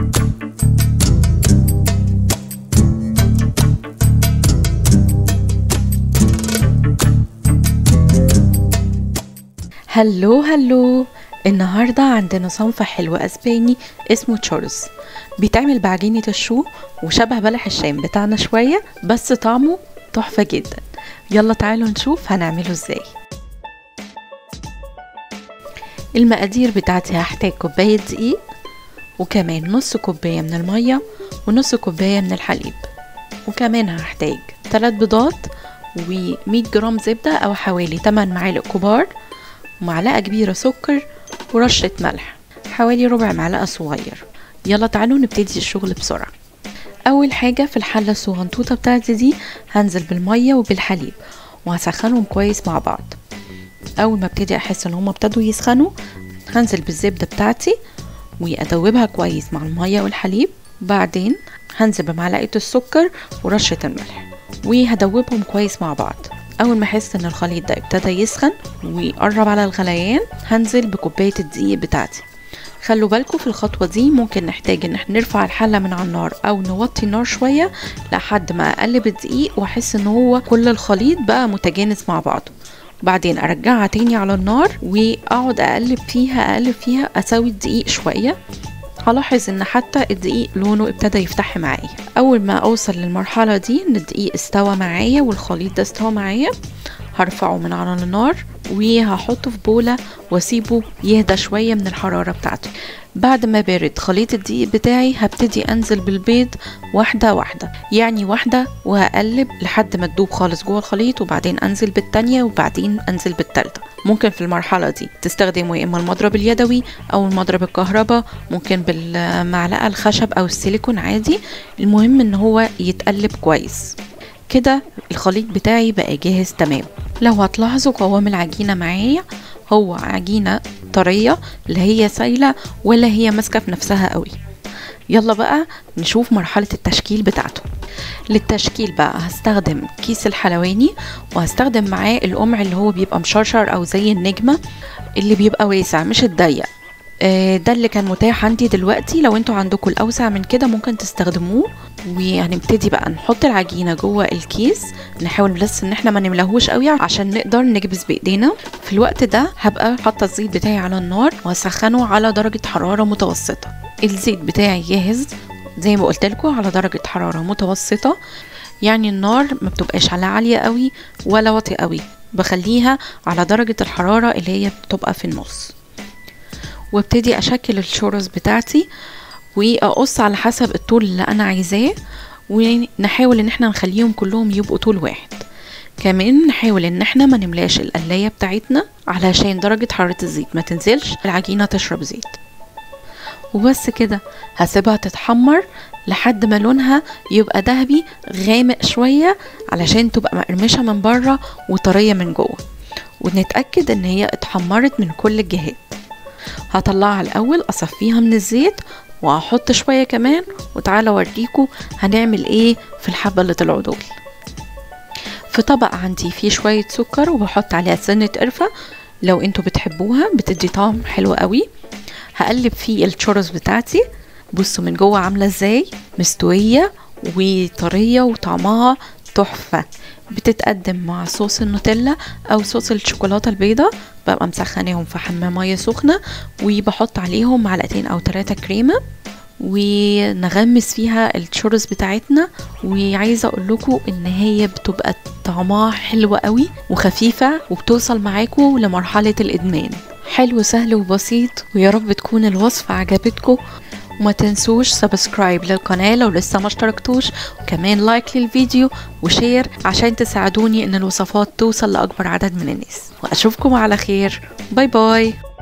هلو هلو النهاردة عندنا صنف حلو أسباني اسمه تشورز بيتعمل بعجينة الشو وشبه بلح الشام بتاعنا شوية بس طعمه تحفة جدا يلا تعالوا نشوف هنعمله ازاي المقادير بتاعتي هحتاج كوباية دقيق وكمان نص كوباية من المية ونص كوباية من الحليب وكمان هحتاج 3 بيضات و100 جرام زبدة أو حوالي 8 معالق كبار ومعلقة كبيرة سكر ورشة ملح حوالي ربع معلقة صغير يلا تعالوا نبتدي الشغل بسرعة أول حاجة في الحلة الصغنطوطة بتاعتي دي هنزل بالمية وبالحليب وهسخنهم كويس مع بعض أول ما ابتدي أحس إن هما ابتدوا يسخنوا هنزل بالزبدة بتاعتي وأدوبها كويس مع المية والحليب بعدين هنزل بمعلقة السكر ورشة الملح وهدوبهم كويس مع بعض اول ما احس ان الخليط ده ابتدى يسخن ويقرب على الغليان هنزل بكوبايه الدقيق بتاعتي خلوا بالكم في الخطوة دي ممكن نحتاج ان احنا نرفع الحلة من على النار او نوطي النار شوية لحد ما اقلب الدقيق واحس ان هو كل الخليط بقى متجانس مع بعضه بعدين ارجعها تاني على النار واقعد اقلب فيها اقلب فيها اسوي الدقيق شوية هلاحظ ان حتى الدقيق لونه ابتدى يفتح معايا اول ما اوصل للمرحلة دي ان الدقيق استوى معايا والخليط ده استوى معايا هرفعه من على النار وهحطه في بولة واسيبه يهدى شوية من الحرارة بتاعته بعد ما بارد خليط الدقيق بتاعي هبتدي انزل بالبيض واحدة واحدة يعني واحدة وهقلب لحد ما تدوب خالص جوه الخليط وبعدين انزل بالتانية وبعدين انزل بالتالتة ممكن في المرحلة دي تستخدموا يا اما المضرب اليدوي او المضرب الكهرباء ممكن بالمعلقة الخشب او السيليكون عادي المهم ان هو يتقلب كويس كده الخليط بتاعي بقى جاهز تمام لو هتلاحظوا قوام العجينة معايا هو عجينة طرية لا هي سايلة ولا هي ماسكة في نفسها قوي يلا بقى نشوف مرحلة التشكيل بتاعته للتشكيل بقى هستخدم كيس الحلواني وهستخدم معاه القمع اللي هو بيبقى مشرشر او زي النجمة اللي بيبقى واسع مش الضيق ده اللي كان متاح عندي دلوقتي لو انتوا عندكم الاوسع من كده ممكن تستخدموه وهنبتدي بقى نحط العجينه جوه الكيس نحاول بس ان احنا ما نملاهوش قوي عشان نقدر نكبس بايدينا في الوقت ده هبقى حاطه الزيت بتاعي على النار واسخنه على درجه حراره متوسطه الزيت بتاعي جاهز زي ما قلت لكم على درجه حراره متوسطه يعني النار ما بتبقاش على عاليه قوي ولا واطيه قوي بخليها على درجه الحراره اللي هي بتبقى في النص وابتدي اشكل الشورز بتاعتي واقص على حسب الطول اللي انا عايزاه ونحاول ان احنا نخليهم كلهم يبقوا طول واحد كمان نحاول ان احنا ما نملاش القلايه بتاعتنا علشان درجه حراره الزيت ما تنزلش العجينه تشرب زيت وبس كده هسيبها تتحمر لحد ما لونها يبقى ذهبي غامق شويه علشان تبقى مقرمشه من بره وطريه من جوه ونتاكد ان هي اتحمرت من كل الجهات هطلعها الاول اصفيها من الزيت وهحط شويه كمان وتعالى اوريكم هنعمل ايه في الحبه اللي طلعوا دول في طبق عندي فيه شويه سكر وبحط عليها سنه قرفه لو انتوا بتحبوها بتدي طعم حلو قوي هقلب فيه التشورز بتاعتي بصوا من جوه عامله ازاي مستويه وطريه وطعمها تحفه بتتقدم مع صوص النوتيلا او صوص الشوكولاته البيضاء ببقى مسخناهم في حمام ميه سخنه وبحط عليهم معلقتين او ثلاثه كريمه ونغمس فيها التشورز بتاعتنا وعايزه اقول لكم ان هي بتبقى طعمها حلو قوي وخفيفه وبتوصل معاكم لمرحله الادمان حلو سهل وبسيط ويا رب تكون الوصفه عجبتكم وما تنسوش سبسكرايب للقناة لو لسه ما اشتركتوش وكمان لايك للفيديو وشير عشان تساعدوني ان الوصفات توصل لأكبر عدد من الناس وأشوفكم على خير باي باي